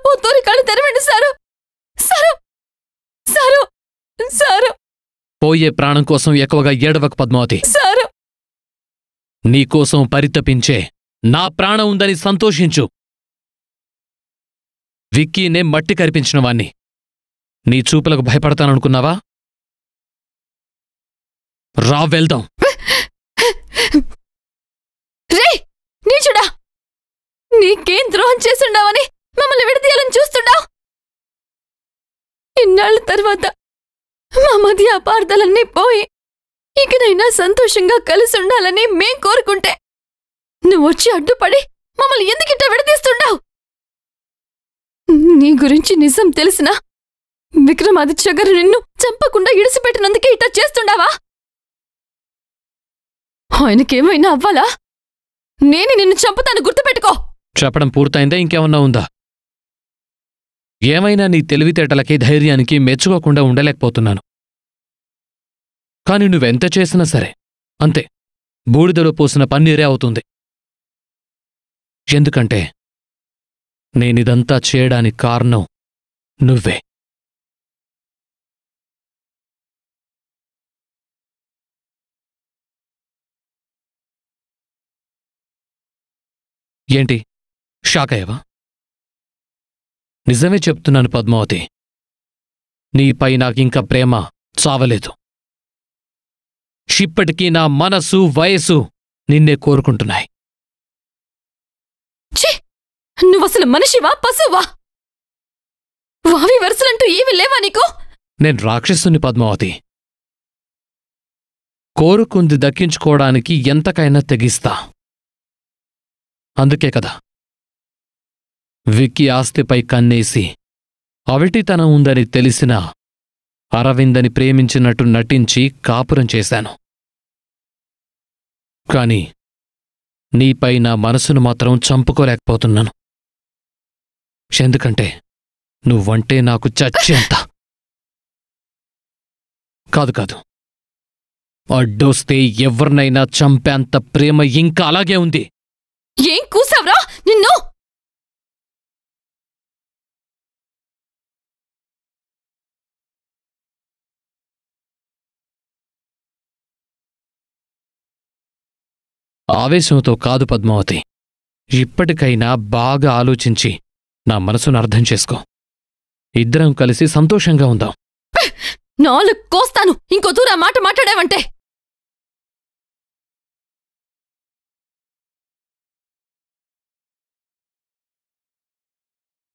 ఓ తూరి కళ్ళు తెరవండి సారు సారు సారు సారు పోయే ప్రాణం కోసం ఎక్కువగా ఏడవకు పద్మావతి సారు నీకోసం పరితపించే నా ప్రాణం ఉందని సంతోషించు విక్కీనే మట్టి కరిపించిన వాణ్ణి నీ చూపులకు భయపడతాననుకున్నావా రా వెళ్దాం రే నీచుడా నీకేం ద్రోహం చేసుండావని మమ్మల్ని విడదీయాలని చూస్తుండావు ఇన్నాళ్ళ తర్వాత మా మధ్య అపార్థాలన్నీ పోయి ఇకనైనా సంతోషంగా కలిసి ఉండాలని మేం కోరుకుంటే నువ్వు వచ్చి అడ్డుపడి మమ్మల్ని ఎందుకిట్ట విడదీస్తుండావు నీ గురించి నిజం తెలిసినా విక్రమాదిత్య గారు నిన్ను చంపకుండా ఇడిసిపెట్టినందుకే ఇట్ట చేస్తుండావా ఆయనకేమైనా అవ్వాలా నేను నిన్ను చంపుతాను గుర్తుపెట్టుకో చెప్పడం పూర్తయిందా ఇంకేమన్నా ఉందా ఏమైనా నీ తెలివితేటలకి ధైర్యానికి మెచ్చుకోకుండా ఉండలేకపోతున్నాను కాని నువ్వెంత చేసినా సరే అంతే బూడిదలో పోసిన పన్నీరే అవుతుంది ఎందుకంటే నేనిదంతా చేయడానికి కారణం నువ్వే ఏంటి షాక్ అయ్యావా నిజమే చెప్తున్నాను పద్మావతి నీపై నాకింకా ప్రేమ చావలేదు ఇప్పటికీ నా మనసు వయసు నిన్నే కోరుకుంటున్నాయి ఛీ నువ్వసలు మనిషివా పశువా వావి వరుసలంటూ ఏవి లేవా నీకు నేను రాక్షసుని పద్మావతి కోరుకుంది దక్కించుకోవడానికి ఎంతకైనా తెగిస్తా అందుకే కదా విక్కీ ఆస్తిపై కన్నేసి అవిటితనం ఉందని తెలిసినా అరవిందని ప్రేమించినట్టు నటించి కాపురం చేశాను కాని నీపై నా మనసును మాత్రం చంపుకోలేకపోతున్నాను ఎందుకంటే నువ్వంటే నాకు చచ్చేంత కాదు కాదు అడ్డొస్తే ఎవరినైనా చంపేంత ప్రేమ ఇంకా అలాగే ఉంది ఏం కూసావ్రా నిన్ను ఆవేశంతో కాదు పద్మావతి ఇప్పటికైనా బాగా ఆలోచించి నా మనసును అర్థం చేసుకో ఇద్దరం కలిసి సంతోషంగా ఉందాం నాలుగు కోస్తాను ఇంకో దూరం మాట మాట్లాడావంటే